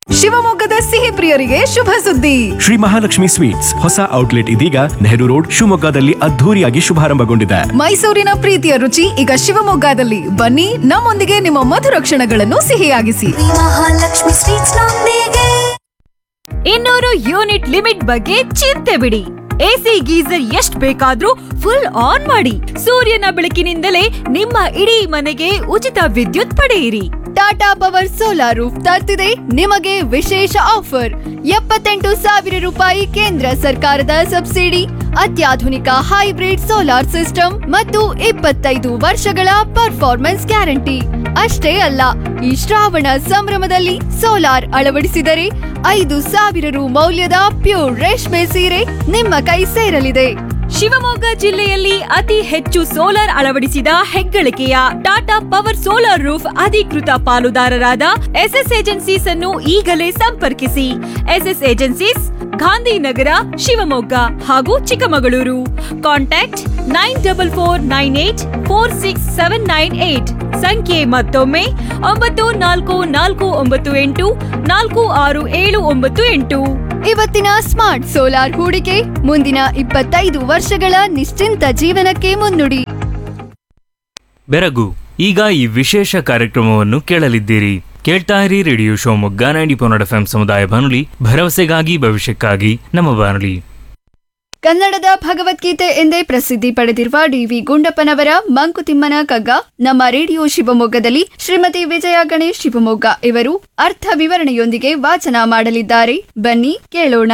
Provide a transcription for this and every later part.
ಶಿವಮೊಗ್ಗದ ಸಿಹಿ ಪ್ರಿಯರಿಗೆ ಶುಭ ಸುದ್ದಿ ಶ್ರೀ ಮಹಾಲಕ್ಷ್ಮಿ ಸ್ವೀಟ್ಸ್ ಹೊಸ ಔಟ್ಲೆಟ್ ಇದೀಗ ನೆಹರು ರೋಡ್ ಶಿವಮೊಗ್ಗದಲ್ಲಿ ಅದ್ಧೂರಿಯಾಗಿ ಶುಭಾರಂಭಗೊಂಡಿದೆ ಮೈಸೂರಿನ ಪ್ರೀತಿಯ ರುಚಿ ಈಗ ಶಿವಮೊಗ್ಗದಲ್ಲಿ ಬನ್ನಿ ನಮ್ಮೊಂದಿಗೆ ನಿಮ್ಮ ಮಧುರ ಕ್ಷಣಗಳನ್ನು ಸಿಹಿಯಾಗಿಸಿ ಮಹಾಲಕ್ಷ್ಮಿ ಸ್ವೀಟ್ಸ್ ನೊಂದಿಗೆ ಇನ್ನೂರು ಯೂನಿಟ್ ಲಿಮಿಟ್ ಬಗ್ಗೆ ಚಿಂತೆ ಬಿಡಿ ಎಸಿ ಗೀಸರ್ ಎಷ್ಟ್ ಬೇಕಾದ್ರೂ ಫುಲ್ ಆನ್ ಮಾಡಿ ಸೂರ್ಯನ ಬೆಳಕಿನಿಂದಲೇ ನಿಮ್ಮ ಇಡೀ ಮನೆಗೆ ಉಚಿತ ವಿದ್ಯುತ್ ಪಡೆಯಿರಿ ಟಾಟಾ ಪವರ್ ಸೋಲಾರ್ ರೂಫ್ ತರ್ತಿದೆ ನಿಮಗೆ ವಿಶೇಷ ಆಫರ್ ಎಪ್ಪತ್ತೆಂಟು ಸಾವಿರ ರೂಪಾಯಿ ಕೇಂದ್ರ ಸರ್ಕಾರದ ಸಬ್ಸಿಡಿ ಅತ್ಯಾಧುನಿಕ ಹೈಬ್ರಿಡ್ ಸೋಲಾರ್ ಸಿಸ್ಟಮ್ ಮತ್ತು ಇಪ್ಪತ್ತೈದು ವರ್ಷಗಳ ಪರ್ಫಾರ್ಮೆನ್ಸ್ ಗ್ಯಾರಂಟಿ ಅಷ್ಟೇ ಅಲ್ಲ ಈ ಶ್ರಾವಣ ಸಂಭ್ರಮದಲ್ಲಿ ಸೋಲಾರ್ ಅಳವಡಿಸಿದರೆ ಐದು ಸಾವಿರ ರು ಮೌಲ್ಯದ ಪ್ಯೂರ್ ರೇಷ್ಮೆ ಸೀರೆ ನಿಮ್ಮ ಕೈ ಸೇರಲಿದೆ ಶಿವಮೊಗ್ಗ ಜಿಲ್ಲೆಯಲ್ಲಿ ಅತಿ ಹೆಚ್ಚು ಸೋಲಾರ್ ಅಳವಡಿಸಿದ ಹೆಗ್ಗಳಿಕೆಯ ಟಾಟಾ ಪವರ್ ಸೋಲಾರ್ ರೂಫ್ ಅಧಿಕೃತ ಪಾಲುದಾರರಾದ ಎಸ್ಎಸ್ ಏಜೆನ್ಸೀಸ್ ಅನ್ನು ಈಗಲೇ ಸಂಪರ್ಕಿಸಿ ಎಸ್ಎಸ್ ಏಜೆನ್ಸೀಸ್ ಗಾಂಧಿನಗರ ಶಿವಮೊಗ್ಗ ಹಾಗೂ Chikkamagaluru contact nine double four nine eight four six seven nine eight ಸಂಖ್ಯೆ ಮತ್ತೊಮ್ಮೆ ಒಂಬತ್ತು ನಾಲ್ಕು ನಾಲ್ಕು ಒಂಬತ್ತು ಎಂಟು ನಾಲ್ಕು ಆರು ಏಳು ಒಂಬತ್ತು ಎಂಟು ಇವತ್ತಿನ ಸ್ಮಾರ್ಟ್ ಸೋಲಾರ್ ಹೂಡಿಕೆ ಮುಂದಿನ ಇಪ್ಪತ್ತೈದು ವರ್ಷಗಳ ನಿಶ್ಚಿಂತ ಜೀವನಕ್ಕೆ ಮುನ್ನುಡಿ ಬೆರಗು ಈಗ ಈ ವಿಶೇಷ ಕಾರ್ಯಕ್ರಮವನ್ನು ಕೇಳಲಿದ್ದೀರಿ ಕೇಳ್ತಾ ಇರಿ ರೇಡಿಯೋ ಶಿವಮೊಗ್ಗ ನೈಂಟಿ ಪೊನ್ನಡ ಎಫ್ ಸಮುದಾಯ ಬಾನುಲಿ ಭರವಸೆಗಾಗಿ ಭವಿಷ್ಯಕ್ಕಾಗಿ ನಮ್ಮ ಬಾನುಲಿ ಕನ್ನಡದ ಭಗವದ್ಗೀತೆ ಎಂದೇ ಪ್ರಸಿದ್ಧಿ ಪಡೆದಿರುವ ಡಿವಿ ಗುಂಡಪ್ಪನವರ ಮಂಕುತಿಮ್ಮನ ಕಗ್ಗ ನಮ್ಮ ರೇಡಿಯೋ ಶಿವಮೊಗ್ಗದಲ್ಲಿ ಶ್ರೀಮತಿ ವಿಜಯ ಗಣೇಶ್ ಶಿವಮೊಗ್ಗ ಇವರು ಅರ್ಥ ವಿವರಣೆಯೊಂದಿಗೆ ವಾಚನ ಮಾಡಲಿದ್ದಾರೆ ಬನ್ನಿ ಕೇಳೋಣ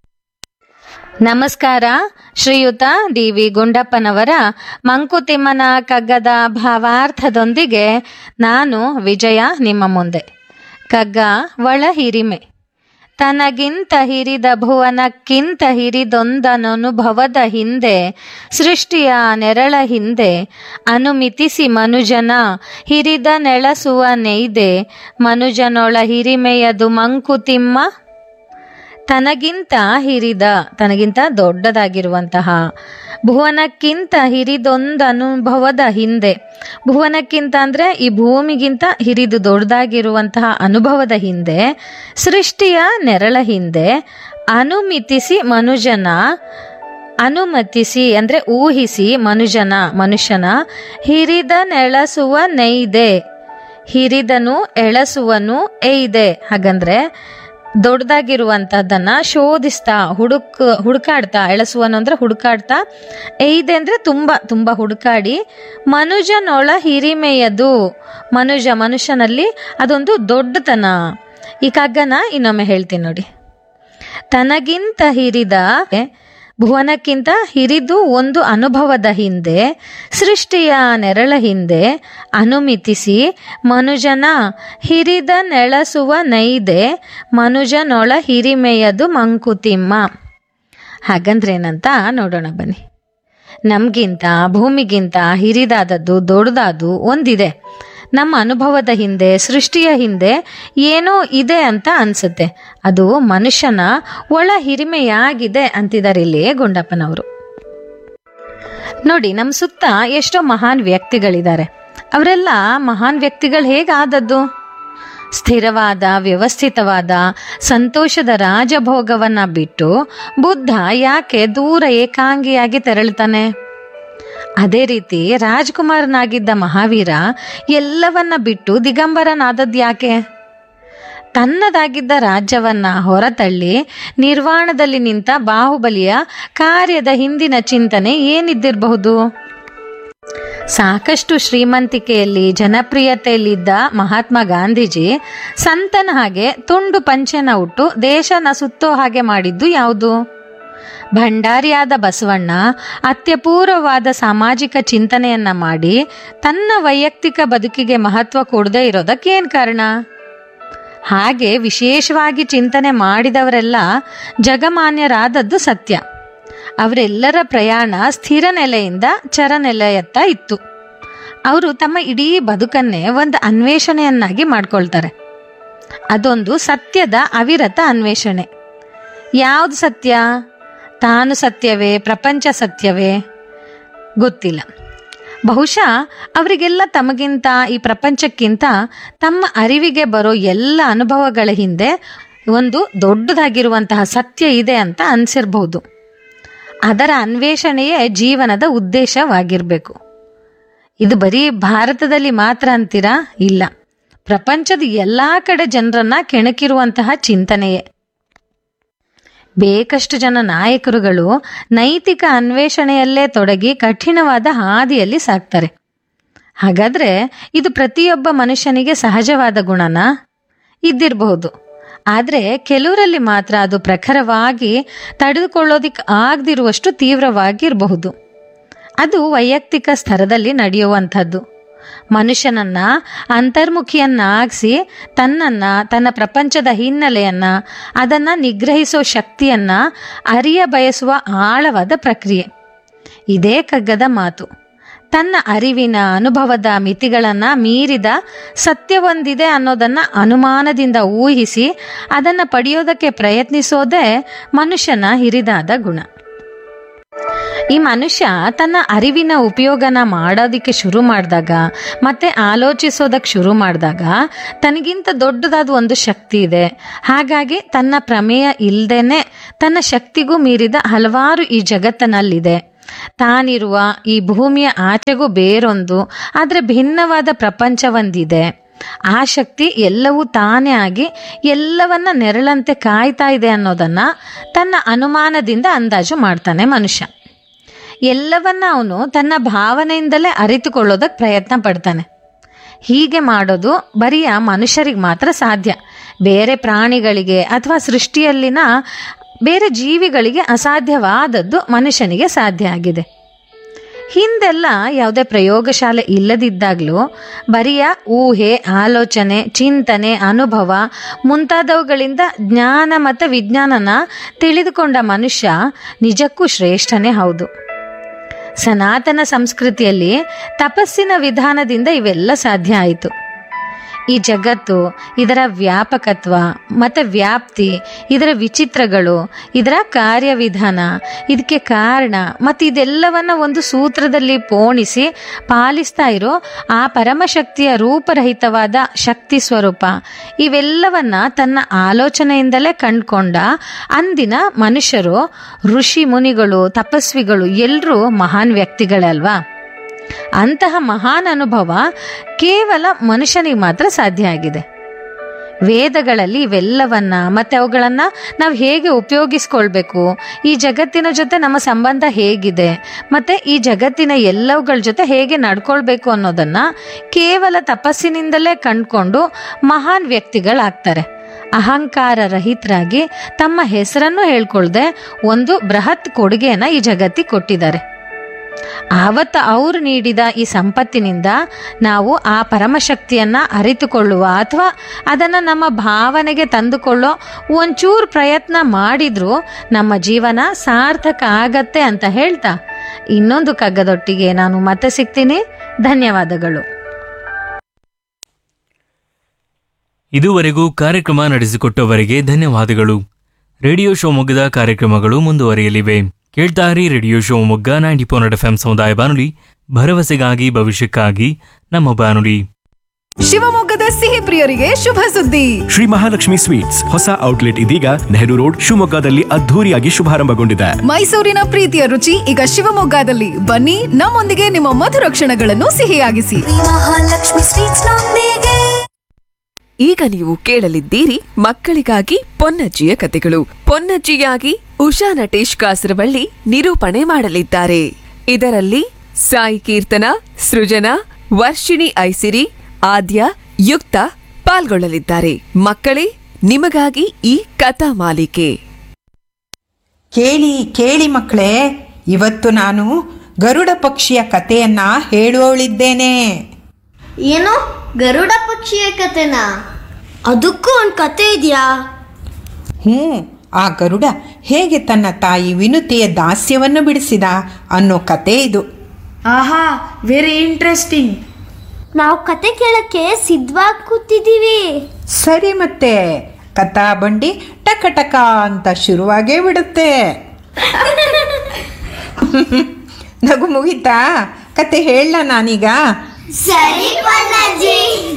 ನಮಸ್ಕಾರ ಶ್ರೀಯುತ ಡಿ ವಿ ಗುಂಡಪ್ಪನವರ ಮಂಕುತಿಮ್ಮನ ಕಗ್ಗದ ಭಾವಾರ್ಥದೊಂದಿಗೆ ನಾನು ವಿಜಯ ನಿಮ್ಮ ಮುಂದೆ ಕಗ್ಗ ಒಳ ಹಿರಿಮೆ ತನಗಿಂತ ಹಿರಿದ ಭುವನಕ್ಕಿಂತ ಹಿರಿದೊಂದನನುಭವದ ಹಿಂದೆ ಸೃಷ್ಟಿಯ ನೆರಳ ಹಿಂದೆ ಅನುಮಿತಿಸಿ ಮನುಜನ ಹಿರಿದ ನೆಳಸುವ ನೆಯ್ದೆ ಮನುಜನೊಳ ಹಿರಿಮೆಯದು ಮಂಕುತಿಮ್ಮ ತನಗಿಂತ ಹಿರಿದ ತನಗಿಂತ ದೊಡ್ಡದಾಗಿರುವಂತಹ ಭುವನಕ್ಕಿಂತ ಹಿರಿದೊಂದು ಅನುಭವದ ಹಿಂದೆ ಭುವನಕ್ಕಿಂತ ಅಂದ್ರೆ ಈ ಭೂಮಿಗಿಂತ ಹಿರಿದು ದೊಡ್ಡದಾಗಿರುವಂತಹ ಅನುಭವದ ಹಿಂದೆ ಸೃಷ್ಟಿಯ ನೆರಳ ಹಿಂದೆ ಅನುಮಿತಿಸಿ ಮನುಜನ ಅನುಮತಿಸಿ ಅಂದ್ರೆ ಊಹಿಸಿ ಮನುಜನ ಮನುಷ್ಯನ ಹಿರಿದ ನೆಳಸುವ ನೈದೆ ಹಿರಿದನು ಎಳಸುವನು ಏಯ್ದೆ ಹಾಗಂದ್ರೆ ದೊಡ್ಡದಾಗಿರುವಂತಹದ್ದನ್ನ ಶೋಧಿಸ್ತಾ ಹುಡುಕ್ ಹುಡುಕಾಡ್ತಾ ಎಳಸುವನು ಅಂದ್ರೆ ಹುಡುಕಾಡ್ತಾ ಏಯ್ದೆ ಅಂದ್ರೆ ತುಂಬಾ ತುಂಬಾ ಹುಡುಕಾಡಿ ಮನುಜನೊಳ ಹಿರಿಮೆಯದು ಮನುಜ ಮನುಷ್ಯನಲ್ಲಿ ಅದೊಂದು ದೊಡ್ಡತನ ಈ ಕಗ್ಗನ ಇನ್ನೊಮ್ಮೆ ಹೇಳ್ತೀನಿ ನೋಡಿ ತನಗಿಂತ ಹಿರಿದ ಭುವನಕ್ಕಿಂತ ಹಿರಿದು ಒಂದು ಅನುಭವದ ಹಿಂದೆ ಸೃಷ್ಟಿಯ ನೆರಳ ಹಿಂದೆ ಅನುಮಿತಿಸಿ ಮನುಜನ ಹಿರಿದ ನೆಳಸುವ ನೈದೆ ಮನುಜನೊಳ ಹಿರಿಮೆಯದು ಮಂಕುತಿಮ್ಮ ಹಾಗಂದ್ರೇನಂತ ನೋಡೋಣ ಬನ್ನಿ ನಮಗಿಂತ ಭೂಮಿಗಿಂತ ಹಿರಿದಾದದ್ದು ದೊಡ್ಡದಾದು ಒಂದಿದೆ ನಮ್ಮ ಅನುಭವದ ಹಿಂದೆ ಸೃಷ್ಟಿಯ ಹಿಂದೆ ಏನೋ ಇದೆ ಅಂತ ಅನ್ಸುತ್ತೆ ಅದು ಮನುಷ್ಯನ ಒಳ ಹಿರಿಮೆಯಾಗಿದೆ ಅಂತಿದ್ದಾರೆ ಇಲ್ಲಿ ಗುಂಡಪ್ಪನವರು ನೋಡಿ ನಮ್ಮ ಸುತ್ತ ಎಷ್ಟೋ ಮಹಾನ್ ವ್ಯಕ್ತಿಗಳಿದ್ದಾರೆ ಅವರೆಲ್ಲ ಮಹಾನ್ ವ್ಯಕ್ತಿಗಳು ಹೇಗಾದದ್ದು ಸ್ಥಿರವಾದ ವ್ಯವಸ್ಥಿತವಾದ ಸಂತೋಷದ ರಾಜಭೋಗವನ್ನ ಬಿಟ್ಟು ಬುದ್ಧ ಯಾಕೆ ದೂರ ಏಕಾಂಗಿಯಾಗಿ ತೆರಳುತ್ತಾನೆ ಅದೇ ರೀತಿ ರಾಜ್ಕುಮಾರನಾಗಿದ್ದ ಮಹಾವೀರ ಎಲ್ಲವನ್ನ ಬಿಟ್ಟು ದಿಗಂಬರನಾದದ್ದು ಯಾಕೆ ತನ್ನದಾಗಿದ್ದ ರಾಜ್ಯವನ್ನ ಹೊರತಳ್ಳಿ ನಿರ್ವಾಣದಲ್ಲಿ ನಿಂತ ಬಾಹುಬಲಿಯ ಕಾರ್ಯದ ಹಿಂದಿನ ಚಿಂತನೆ ಏನಿದ್ದಿರಬಹುದು ಸಾಕಷ್ಟು ಶ್ರೀಮಂತಿಕೆಯಲ್ಲಿ ಜನಪ್ರಿಯತೆಯಲ್ಲಿದ್ದ ಮಹಾತ್ಮ ಗಾಂಧೀಜಿ ಸಂತನ ಹಾಗೆ ತುಂಡು ಪಂಚೆನ ಉಟ್ಟು ದೇಶನ ಸುತ್ತೋ ಹಾಗೆ ಮಾಡಿದ್ದು ಯಾವುದು ಭಂಡಾರಿಯಾದ ಬಸವಣ್ಣ ಅತ್ಯಪೂರ್ವವಾದ ಸಾಮಾಜಿಕ ಚಿಂತನೆಯನ್ನ ಮಾಡಿ ತನ್ನ ವೈಯಕ್ತಿಕ ಬದುಕಿಗೆ ಮಹತ್ವ ಕೊಡದೇ ಇರೋದಕ್ಕೇನ್ ಕಾರಣ ಹಾಗೆ ವಿಶೇಷವಾಗಿ ಚಿಂತನೆ ಮಾಡಿದವರೆಲ್ಲ ಜಗಮಾನ್ಯರಾದದ್ದು ಸತ್ಯ ಅವರೆಲ್ಲರ ಪ್ರಯಾಣ ಸ್ಥಿರ ನೆಲೆಯಿಂದ ಚರನೆಲೆಯತ್ತ ಇತ್ತು ಅವರು ತಮ್ಮ ಇಡೀ ಬದುಕನ್ನೇ ಒಂದು ಅನ್ವೇಷಣೆಯನ್ನಾಗಿ ಮಾಡ್ಕೊಳ್ತಾರೆ ಅದೊಂದು ಸತ್ಯದ ಅವಿರತ ಅನ್ವೇಷಣೆ ಯಾವುದು ಸತ್ಯ ತಾನು ಸತ್ಯವೇ ಪ್ರಪಂಚ ಸತ್ಯವೇ ಗೊತ್ತಿಲ್ಲ ಬಹುಶಃ ಅವರಿಗೆಲ್ಲ ತಮಗಿಂತ ಈ ಪ್ರಪಂಚಕ್ಕಿಂತ ತಮ್ಮ ಅರಿವಿಗೆ ಬರೋ ಎಲ್ಲ ಅನುಭವಗಳ ಹಿಂದೆ ಒಂದು ದೊಡ್ಡದಾಗಿರುವಂತಹ ಸತ್ಯ ಇದೆ ಅಂತ ಅನಿಸಿರ್ಬಹುದು ಅದರ ಅನ್ವೇಷಣೆಯೇ ಜೀವನದ ಉದ್ದೇಶವಾಗಿರಬೇಕು ಇದು ಬರೀ ಭಾರತದಲ್ಲಿ ಮಾತ್ರ ಅಂತೀರಾ ಇಲ್ಲ ಪ್ರಪಂಚದ ಎಲ್ಲ ಕಡೆ ಜನರನ್ನ ಕೆಣಕಿರುವಂತಹ ಚಿಂತನೆಯೇ ಬೇಕಷ್ಟು ಜನ ನಾಯಕರುಗಳು ನೈತಿಕ ಅನ್ವೇಷಣೆಯಲ್ಲೇ ತೊಡಗಿ ಕಠಿಣವಾದ ಹಾದಿಯಲ್ಲಿ ಸಾಕ್ತಾರೆ ಹಾಗಾದ್ರೆ ಇದು ಪ್ರತಿಯೊಬ್ಬ ಮನುಷ್ಯನಿಗೆ ಸಹಜವಾದ ಗುಣನಾ ಇದ್ದಿರಬಹುದು ಆದರೆ ಕೆಲವರಲ್ಲಿ ಮಾತ್ರ ಅದು ಪ್ರಖರವಾಗಿ ತಡೆದುಕೊಳ್ಳೋದಿಕ್ ಆಗದಿರುವಷ್ಟು ತೀವ್ರವಾಗಿರಬಹುದು ಅದು ವೈಯಕ್ತಿಕ ಸ್ತರದಲ್ಲಿ ನಡೆಯುವಂಥದ್ದು ಮನುಷ್ಯನನ್ನ ಅಂತರ್ಮುಖಿಯನ್ನಾಗಿಸಿ ತನ್ನನ್ನ ತನ್ನ ಪ್ರಪಂಚದ ಹಿನ್ನೆಲೆಯನ್ನ ಅದನ್ನ ನಿಗ್ರಹಿಸೋ ಶಕ್ತಿಯನ್ನ ಅರಿಯ ಬಯಸುವ ಆಳವಾದ ಪ್ರಕ್ರಿಯೆ ಇದೇ ಕಗ್ಗದ ಮಾತು ತನ್ನ ಅರಿವಿನ ಅನುಭವದ ಮಿತಿಗಳನ್ನ ಮೀರಿದ ಸತ್ಯವೊಂದಿದೆ ಅನ್ನೋದನ್ನ ಅನುಮಾನದಿಂದ ಊಹಿಸಿ ಅದನ್ನ ಪಡೆಯೋದಕ್ಕೆ ಪ್ರಯತ್ನಿಸೋದೇ ಮನುಷ್ಯನ ಹಿರಿದಾದ ಗುಣ ಈ ಮನುಷ್ಯ ತನ್ನ ಅರಿವಿನ ಉಪಯೋಗನ ಮಾಡೋದಕ್ಕೆ ಶುರು ಮಾಡಿದಾಗ ಮತ್ತೆ ಆಲೋಚಿಸೋದಕ್ಕೆ ಶುರು ಮಾಡಿದಾಗ ತನಗಿಂತ ದೊಡ್ಡದಾದ ಒಂದು ಶಕ್ತಿ ಇದೆ ಹಾಗಾಗಿ ತನ್ನ ಪ್ರಮೇಯ ಇಲ್ದೇನೆ ತನ್ನ ಶಕ್ತಿಗೂ ಮೀರಿದ ಹಲವಾರು ಈ ಜಗತ್ತಿನಲ್ಲಿದೆ ತಾನಿರುವ ಈ ಭೂಮಿಯ ಆಚೆಗೂ ಬೇರೊಂದು ಆದರೆ ಭಿನ್ನವಾದ ಪ್ರಪಂಚವೊಂದಿದೆ ಆ ಶಕ್ತಿ ಎಲ್ಲವೂ ತಾನೇ ಆಗಿ ಎಲ್ಲವನ್ನ ನೆರಳಂತೆ ಕಾಯ್ತಾ ಇದೆ ಅನ್ನೋದನ್ನ ತನ್ನ ಅನುಮಾನದಿಂದ ಅಂದಾಜು ಮಾಡ್ತಾನೆ ಮನುಷ್ಯ ಎಲ್ಲವನ್ನ ಅವನು ತನ್ನ ಭಾವನೆಯಿಂದಲೇ ಅರಿತುಕೊಳ್ಳೋದಕ್ಕೆ ಪ್ರಯತ್ನ ಪಡ್ತಾನೆ ಹೀಗೆ ಮಾಡೋದು ಬರೀ ಆ ಮನುಷ್ಯರಿಗೆ ಮಾತ್ರ ಸಾಧ್ಯ ಬೇರೆ ಪ್ರಾಣಿಗಳಿಗೆ ಅಥವಾ ಸೃಷ್ಟಿಯಲ್ಲಿನ ಬೇರೆ ಜೀವಿಗಳಿಗೆ ಅಸಾಧ್ಯವಾದದ್ದು ಮನುಷ್ಯನಿಗೆ ಸಾಧ್ಯ ಆಗಿದೆ ಹಿಂದೆಲ್ಲ ಯಾವುದೇ ಪ್ರಯೋಗಶಾಲೆ ಇಲ್ಲದಿದ್ದಾಗಲೂ ಬರಿಯ ಊಹೆ ಆಲೋಚನೆ ಚಿಂತನೆ ಅನುಭವ ಮುಂತಾದವುಗಳಿಂದ ಜ್ಞಾನ ಮತ್ತು ವಿಜ್ಞಾನನ ತಿಳಿದುಕೊಂಡ ಮನುಷ್ಯ ನಿಜಕ್ಕೂ ಶ್ರೇಷ್ಠನೇ ಹೌದು ಸನಾತನ ಸಂಸ್ಕೃತಿಯಲ್ಲಿ ತಪಸ್ಸಿನ ವಿಧಾನದಿಂದ ಇವೆಲ್ಲ ಸಾಧ್ಯ ಆಯಿತು ಈ ಜಗತ್ತು ಇದರ ವ್ಯಾಪಕತ್ವ ಮತ್ತು ವ್ಯಾಪ್ತಿ ಇದರ ವಿಚಿತ್ರಗಳು ಇದರ ಕಾರ್ಯವಿಧಾನ ಇದಕ್ಕೆ ಕಾರಣ ಮತ್ತು ಇದೆಲ್ಲವನ್ನ ಒಂದು ಸೂತ್ರದಲ್ಲಿ ಪೋಣಿಸಿ ಪಾಲಿಸ್ತಾ ಇರೋ ಆ ಪರಮಶಕ್ತಿಯ ರೂಪರಹಿತವಾದ ಶಕ್ತಿ ಸ್ವರೂಪ ಇವೆಲ್ಲವನ್ನ ತನ್ನ ಆಲೋಚನೆಯಿಂದಲೇ ಕಂಡ್ಕೊಂಡ ಅಂದಿನ ಮನುಷ್ಯರು ಋಷಿ ಮುನಿಗಳು ತಪಸ್ವಿಗಳು ಎಲ್ಲರೂ ಮಹಾನ್ ವ್ಯಕ್ತಿಗಳಲ್ವಾ ಅಂತಹ ಮಹಾನ್ ಅನುಭವ ಕೇವಲ ಮನುಷ್ಯನಿಗೆ ಮಾತ್ರ ಸಾಧ್ಯ ಆಗಿದೆ ವೇದಗಳಲ್ಲಿ ಇವೆಲ್ಲವನ್ನ ಮತ್ತೆ ಅವುಗಳನ್ನ ನಾವು ಹೇಗೆ ಉಪಯೋಗಿಸ್ಕೊಳ್ಬೇಕು ಈ ಜಗತ್ತಿನ ಜೊತೆ ನಮ್ಮ ಸಂಬಂಧ ಹೇಗಿದೆ ಮತ್ತೆ ಈ ಜಗತ್ತಿನ ಎಲ್ಲವುಗಳ ಜೊತೆ ಹೇಗೆ ನಡ್ಕೊಳ್ಬೇಕು ಅನ್ನೋದನ್ನ ಕೇವಲ ತಪಸ್ಸಿನಿಂದಲೇ ಕಂಡ್ಕೊಂಡು ಮಹಾನ್ ವ್ಯಕ್ತಿಗಳಾಗ್ತಾರೆ ಅಹಂಕಾರ ರಹಿತರಾಗಿ ತಮ್ಮ ಹೆಸರನ್ನು ಹೇಳ್ಕೊಳ್ದೆ ಒಂದು ಬೃಹತ್ ಕೊಡುಗೆಯನ್ನ ಈ ಜಗತ್ತಿಗೆ ಕೊಟ್ಟಿದ್ದಾರೆ ಆವತ್ತು ಅವರು ನೀಡಿದ ಈ ಸಂಪತ್ತಿನಿಂದ ನಾವು ಆ ಪರಮಶಕ್ತಿಯನ್ನ ಅರಿತುಕೊಳ್ಳುವ ಅಥವಾ ಅದನ್ನು ನಮ್ಮ ಭಾವನೆಗೆ ತಂದುಕೊಳ್ಳೋ ಒಂಚೂರು ಪ್ರಯತ್ನ ಮಾಡಿದ್ರೂ ನಮ್ಮ ಜೀವನ ಸಾರ್ಥಕ ಆಗತ್ತೆ ಅಂತ ಹೇಳ್ತಾ ಇನ್ನೊಂದು ಕಗ್ಗದೊಟ್ಟಿಗೆ ನಾನು ಮತ್ತೆ ಸಿಗ್ತೀನಿ ಧನ್ಯವಾದಗಳು ಇದುವರೆಗೂ ಕಾರ್ಯಕ್ರಮ ನಡೆಸಿಕೊಟ್ಟವರಿಗೆ ಧನ್ಯವಾದಗಳು ರೇಡಿಯೋ ಶಿವಮೊಗ್ಗದ ಕಾರ್ಯಕ್ರಮಗಳು ಮುಂದುವರಿಯಲಿವೆ ಕೇಳ್ತಾರಿ radio Shivamogga ninety point eight F ಸಮುದಾಯ ಬಾನುಲಿ ಭರವಸೆಗಾಗಿ ಭವಿಷ್ಯಕ್ಕಾಗಿ ನಮ್ಮ ಬಾನುಲಿ ಶಿವಮೊಗ್ಗದ ಸಿಹಿ ಪ್ರಿಯರಿಗೆ ಶುಭ ಸುದ್ದಿ ಶ್ರೀ ಮಹಾಲಕ್ಷ್ಮಿ ಸ್ವೀಟ್ಸ್ ಹೊಸ ಔಟ್ಲೆಟ್ ಇದೀಗ ನೆಹರು ರೋಡ್ ಶಿವಮೊಗ್ಗದಲ್ಲಿ ಅದ್ಧೂರಿಯಾಗಿ ಶುಭಾರಂಭಗೊಂಡಿದೆ ಮೈಸೂರಿನ ಪ್ರೀತಿಯ ರುಚಿ ಈಗ ಶಿವಮೊಗ್ಗದಲ್ಲಿ ಬನ್ನಿ ನಮ್ಮೊಂದಿಗೆ ನಿಮ್ಮ ಮಧುರ ಕ್ಷಣಗಳನ್ನು ಸಿಹಿಯಾಗಿಸಿ ಮಹಾಲಕ್ಷ್ಮಿ ಸ್ವೀಟ್ಸ್ ನೊಂದಿಗೆ ಈಗ ನೀವು ಕೇಳಲಿದ್ದೀರಿ ಮಕ್ಕಳಿಗಾಗಿ ಪೊನ್ನಜ್ಜಿಯ ಕತೆಗಳು ಪೊನ್ನಜ್ಜಿಯಾಗಿ ಉಷಾ ನಟೇಶ್ ಕಾಸರವಳ್ಳಿ ನಿರೂಪಣೆ ಮಾಡಲಿದ್ದಾರೆ ಇದರಲ್ಲಿ ಸಾಯಿ ಕೀರ್ತನ ಸೃಜನಾ ವರ್ಷಿಣಿ ಐಸಿರಿ ಆದ್ಯ ಯುಕ್ತ ಪಾಲ್ಗೊಳ್ಳಲಿದ್ದಾರೆ ಮಕ್ಕಳೇ ನಿಮಗಾಗಿ ಈ ಕಥಾ ಮಾಲಿಕೆ ಕೇಳಿ ಕೇಳಿ ಮಕ್ಕಳೇ ಇವತ್ತು ನಾನು ಗರುಡ ಪಕ್ಷಿಯ ಕಥೆಯನ್ನ ಹೇಳುವಳಿದ್ದೇನೆ ಏನು ಗರುಡ ಪಕ್ಷಿಯ ಕತೆನಾ ಅದಕ್ಕೂ ಒಂದು ಕತೆ ಇದೆಯಾ ಹ್ಞೂ ಆ ಗರುಡ ಹೇಗೆ ತನ್ನ ತಾಯಿ ವಿನುತೆಯ ದಾಸ್ಯವನ್ನು ಬಿಡಿಸಿದ ಅನ್ನೋ ಕತೆ ಇದು ಆಹಾ ವೆರಿ ಇಂಟ್ರೆಸ್ಟಿಂಗ್ ನಾವು ಕತೆ ಕೇಳಕ್ಕೆ ಸಿದ್ಧವಾಗಿ ಕೂತಿದ್ದೀವಿ ಸರಿ ಮತ್ತೆ ಕಥಾ ಬಂಡಿ ಟಕ ಟಕ ಅಂತ ಶುರುವಾಗೇ ಬಿಡುತ್ತೆ ನಗು ಮುಗಿತಾ ಕತೆ ಹೇಳ ನಾನೀಗ ಸರಿ ಪೊನ್ನಜ್ಜಿ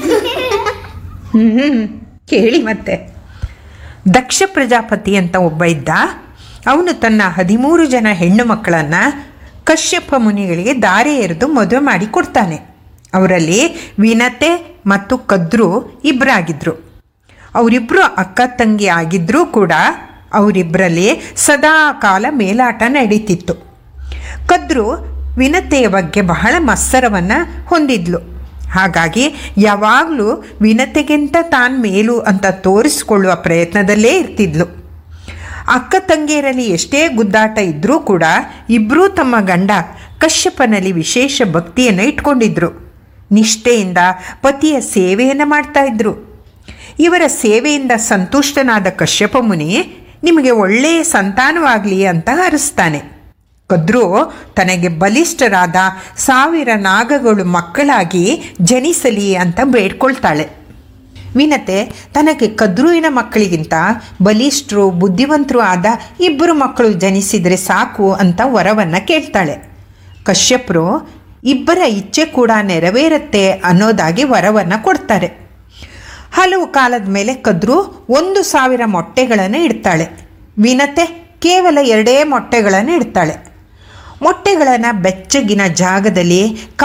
ಹ್ಞೂ ಕೇಳಿ ಮತ್ತೆ ದಕ್ಷ ಪ್ರಜಾಪತಿ ಅಂತ ಒಬ್ಬ ಇದ್ದ ಅವನು ತನ್ನ ಹದಿಮೂರು ಜನ ಹೆಣ್ಣು ಮಕ್ಕಳನ್ನು ಕಶ್ಯಪ ಮುನಿಗಳಿಗೆ ದಾರಿ ಎರೆದು ಮದುವೆ ಮಾಡಿ ಕೊಡ್ತಾನೆ ಅವರಲ್ಲಿ ವಿನತೆ ಮತ್ತು ಕದ್ರು ಇಬ್ಬರಾಗಿದ್ದರು ಅವರಿಬ್ಬರು ಅಕ್ಕ ತಂಗಿ ಆಗಿದ್ದರೂ ಕೂಡ ಅವರಿಬ್ಬರಲ್ಲಿ ಸದಾ ಕಾಲ ಮೇಲಾಟ ನಡೀತಿತ್ತು ಕದ್ರು ವಿನತೆಯ ಬಗ್ಗೆ ಬಹಳ ಮತ್ಸರವನ್ನು ಹೊಂದಿದ್ಲು ಹಾಗಾಗಿ ಯಾವಾಗಲೂ ವಿನತೆಗಿಂತ ತಾನು ಮೇಲು ಅಂತ ತೋರಿಸ್ಕೊಳ್ಳುವ ಪ್ರಯತ್ನದಲ್ಲೇ ಇರ್ತಿದ್ಲು ಅಕ್ಕ ತಂಗಿಯರಲ್ಲಿ ಎಷ್ಟೇ ಗುದ್ದಾಟ ಇದ್ದರೂ ಕೂಡ ಇಬ್ಬರೂ ತಮ್ಮ ಗಂಡ ಕಶ್ಯಪನಲ್ಲಿ ವಿಶೇಷ ಭಕ್ತಿಯನ್ನು ಇಟ್ಕೊಂಡಿದ್ರು ನಿಷ್ಠೆಯಿಂದ ಪತಿಯ ಸೇವೆಯನ್ನು ಮಾಡ್ತಾ ಇದ್ರು ಇವರ ಸೇವೆಯಿಂದ ಸಂತುಷ್ಟನಾದ ಕಶ್ಯಪ ಮುನಿ ನಿಮಗೆ ಒಳ್ಳೆಯ ಸಂತಾನವಾಗಲಿ ಅಂತ ಹರಿಸ್ತಾನೆ ಕದ್ರು ತನಗೆ ಬಲಿಷ್ಠರಾದ ಸಾವಿರ ನಾಗಗಳು ಮಕ್ಕಳಾಗಿ ಜನಿಸಲಿ ಅಂತ ಬೇಡ್ಕೊಳ್ತಾಳೆ ವಿನತೆ ತನಗೆ ಕದ್ರುವಿನ ಮಕ್ಕಳಿಗಿಂತ ಬಲಿಷ್ಠರು ಬುದ್ಧಿವಂತರು ಆದ ಇಬ್ಬರು ಮಕ್ಕಳು ಜನಿಸಿದರೆ ಸಾಕು ಅಂತ ವರವನ್ನು ಕೇಳ್ತಾಳೆ ಕಶ್ಯಪರು ಇಬ್ಬರ ಇಚ್ಛೆ ಕೂಡ ನೆರವೇರುತ್ತೆ ಅನ್ನೋದಾಗಿ ವರವನ್ನು ಕೊಡ್ತಾರೆ ಹಲವು ಕಾಲದ ಮೇಲೆ ಕದ್ರು ಒಂದು ಸಾವಿರ ಮೊಟ್ಟೆಗಳನ್ನು ಇಡ್ತಾಳೆ ವಿನತೆ ಕೇವಲ ಎರಡೇ ಮೊಟ್ಟೆಗಳನ್ನು ಇಡ್ತಾಳೆ ಮೊಟ್ಟೆಗಳನ್ನು ಬೆಚ್ಚಗಿನ ಜಾಗದಲ್ಲಿ